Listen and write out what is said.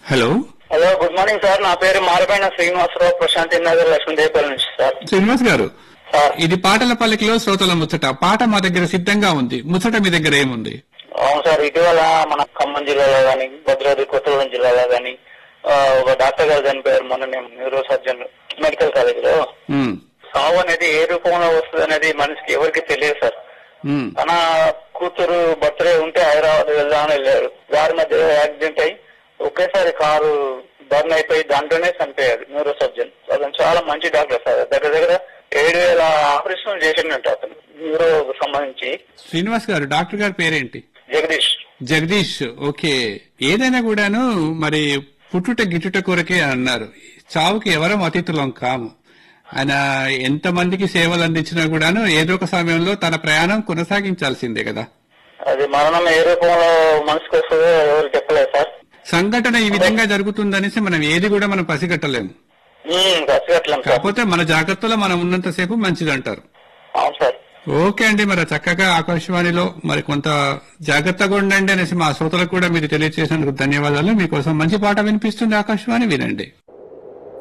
hello hello good morning sir నా పేరు మారపైన శ్రీనివాసరావు ప్రశాంతి నగర్ లక్ష్మీదేవపల్లి నుంచి సార్ శ్రీనివాస్ గారు సార్ ఇది పాటల పల్లికలో శ్రోతల ముచ్చట పాట మా దగ్గర సిద్ధంగా ఉంది ముచ్చట మీ దగ్గర ఏముంది అవును సార్ ఇటీవల మన ఖమ్మం జిల్లాలో కానీ భద్రాద్రి కొత్తగూడెం జిల్లాలో కానీ ఒక డాక్టర్ గారు చనిపోయారు మొన్న నేను న్యూరో సర్జన్ మెడికల్ కాలేజ్ లో ఉమ్, సావు అనేది ఏ రూపంలో వస్తుంది అనేది మనిషికి ఎవరికి తెలియదు సార్ ఉమ్, తన కూతురు బర్త్డే ఉంటే హైదరాబాద్ వెళ్దామని వెళ్ళారు దారి మధ్య యాక్సిడెంట్ అయి ఒకేసారి కారు బర్న్ అయిపోయి దాంట్లోనే చనిపోయాడు న్యూరో సర్జన్ అతను చాలా మంచి డాక్టర్ సార్ దగ్గర దగ్గర ఏడు వేల ఆపరేషన్ చేసిండంట అతను న్యూరో సంబంధించి శ్రీనివాస్ గారు డాక్టర్ గారి పేరేంటి జగదీష్ జగదీష్ ఓకే ఏదైనా కూడాను మరి పుట్టుట గిట్టుట కొరకే అన్నారు చావుకి ఎవరం అతిథులం కాము ఆయన ఎంత మందికి సేవలు అందించినా కూడాను ఏదో ఒక సమయంలో తన ప్రయాణం కొనసాగించాల్సిందే కదా అది మరణం ఏ రూపంలో మనిషికి వస్తుందో ఎవరు చెప్పలేదు సార్ సంఘటన ఈ విధంగా జరుగుతుందనేసి మనం ఏది కూడా మనం పసిగట్టలేము ఉమ్, పసిగట్టలేం సార్ కాకపోతే మన జాగ్రత్తలో మనం ఉన్నంతసేపు మంచిదంటారు అవును సార్ ఓకే అండి మరి చక్కగా ఆకాశవాణిలో మరి కొంత జాగ్రత్తగా ఉండండి అనేసి మా శ్రోతలకు కూడా మీరు తెలియజేసినందుకు ధన్యవాదాలు మీకోసం మంచి పాట వినిపిస్తుంది ఆకాశవాణి వినండి